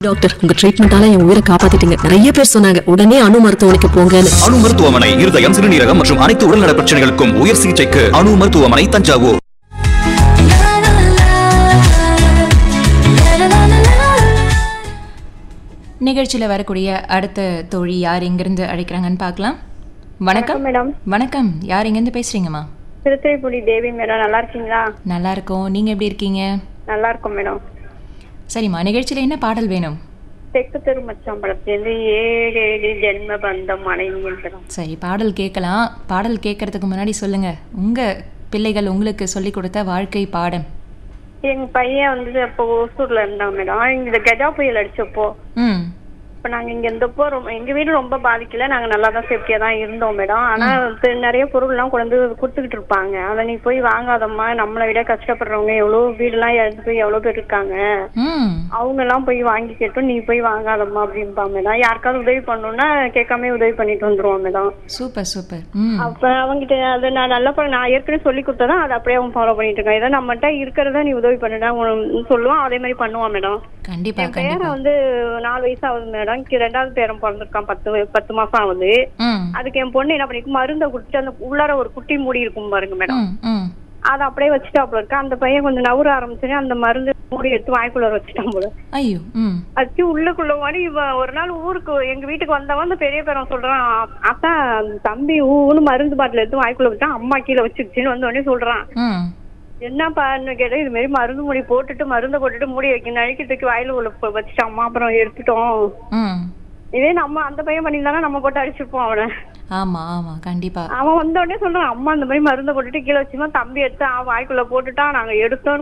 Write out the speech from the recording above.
doctor உங்க ட்ரீட்மெண்டால என் உயிரை காப்பாத்திட்டீங்க நிறைய பேர் சொன்னாங்க உடனே அணு மருத்துவமனைக்கு போங்கன்னு அணு மருத்துவமனை இருதயம் சிறுநீரகம் மற்றும் அனைத்து உடல்நல பிரச்சனைகளுக்கும் உயர் சிகிச்சைக்கு அணு மருத்துவமனை தஞ்சாவூர் நிகழ்ச்சியில் வரக்கூடிய அடுத்த தோழி யார் எங்கேருந்து அழைக்கிறாங்கன்னு பார்க்கலாம் வணக்கம் மேடம் வணக்கம் யார் எங்கேருந்து பேசுகிறீங்கம்மா திருத்துறைப்பூடி தேவி மேடம் நல்லா இருக்கீங்களா நல்லா இருக்கோம் நீங்கள் எப்படி இருக்கீங்க நல்லா இருக்கும் மேடம் சரிம்மா நிகழ்ச்சியில் என்ன பாடல் வேணும் தெற்கு தெரு மச்சான் படத்துலேருந்து ஏழு ஏழு ஜென்ம பந்தம் மனைவி படம் சரி பாடல் கேட்கலாம் பாடல் கேட்கறதுக்கு முன்னாடி சொல்லுங்கள் உங்கள் பிள்ளைகள் உங்களுக்கு சொல்லி கொடுத்த வாழ்க்கை பாடம் எங்க பையன் வந்து அப்போ ஓசூர்ல இருந்தான் மேடம் இந்த கஜா புயல் அடிச்சப்போ ம் இப்போ நாங்க இங்க இருந்தப்போ ரொம்ப எங்க வீடு ரொம்ப பாதிக்கல நாங்க நல்லா தான் சேஃப்டியா தான் இருந்தோம் மேடம் ஆனா வந்து நிறைய பொருள்லாம் கொண்டு வந்து கொடுத்துக்கிட்டு இருப்பாங்க அதை நீ போய் வாங்காதம்மா நம்மளை விட கஷ்டப்படுறவங்க எவ்வளவு வீடெல்லாம் இழந்து போய் எவ்வளவு பேர் இருக்காங்க ம் அவங்க எல்லாம் போய் வாங்கி கேட்டும் நீ போய் வாங்காதம்மா அப்படின்பா மேடம் யாருக்காவது உதவி பண்ணணும்னா கேட்காம உதவி பண்ணிட்டு வந்துருவான் மேடம் சூப்பர் சூப்பர் ம் அப்ப அவங்கிட்ட அதை நான் நல்லா பண்ண நான் ஏற்கனவே சொல்லி கொடுத்ததான் அதை அப்படியே அவன் ஃபாலோ பண்ணிட்டு இருக்கான் இதை நம்மகிட்ட இருக்கிறத நீ உதவி பண்ணுடா உனக்கு சொல்லுவான் அதே மாதிரி பண்ணுவான் மேடம் கண்டிப்பாக என் பேரன் கண்டிப்பாக வந்து நாலு வயசு ஆகுது மேடம் கி- ரெண்டாவது பேரன் பிறந்திருக்கான் பத்து வய- பத்து மாசம் ஆகுது ம் அதுக்கு என் பொண்ணு என்ன பண்ணிருக்கு மருந்தை குடிச்சிட்டு அந்த உள்ளார ஒரு குட்டி மூடி இருக்கும் பாருங்க மேடம் ம் ம் அதை அப்படியே வச்சுட்டாப்புல இருக்கு அந்த பையன் கொஞ்சம் நவுற ஆரம்பிச்சுன்னு அந்த மருந்து மூடி எடுத்து வாய்க்குள்ள வச்சுட்டான் போல ஐயோ ம் அச்சு உள்ளுக்குள்ள மாதிரி இவன் ஒரு நாள் ஊருக்கு எங்க வீட்டுக்கு வந்தவன் அந்த பெரிய பேரன் சொல்றான் அத்தான் அந்த தம்பி ஊன்னு மருந்து பாட்டில் எடுத்து வாய்க்குள்ள வச்சா அம்மா கீழே வச்சிருச்சுன்னு வந்த உடனே சொல்றான் ம் என்னப்பான்னு கேட்டா இது மாதிரி மருந்து மூடி போட்டுட்டு மருந்தை போட்டுட்டு மூடி வைக்க நழுக்கி தூக்கி வாயில உள்ள போ- வச்சுட்டான் அம்மா அப்புறம் எடுத்துட்டோம் ம் இதே நம்ம அந்த பையன் பண்ணியிருந்தானா நம்ம போட்டு அடிச்சிருப்போம் அவனை ஆமாம் ஆமாம் கண்டிப்பாக அவன் வந்த உடனே சொல்றான் அம்மா இந்த மாதிரி மருந்தை போட்டுட்டு கீழே வச்சுமா தம்பி எடுத்து அவன் வாய்க்குள்ள போட்டுட்டான் நாங்க எடுத்தோம்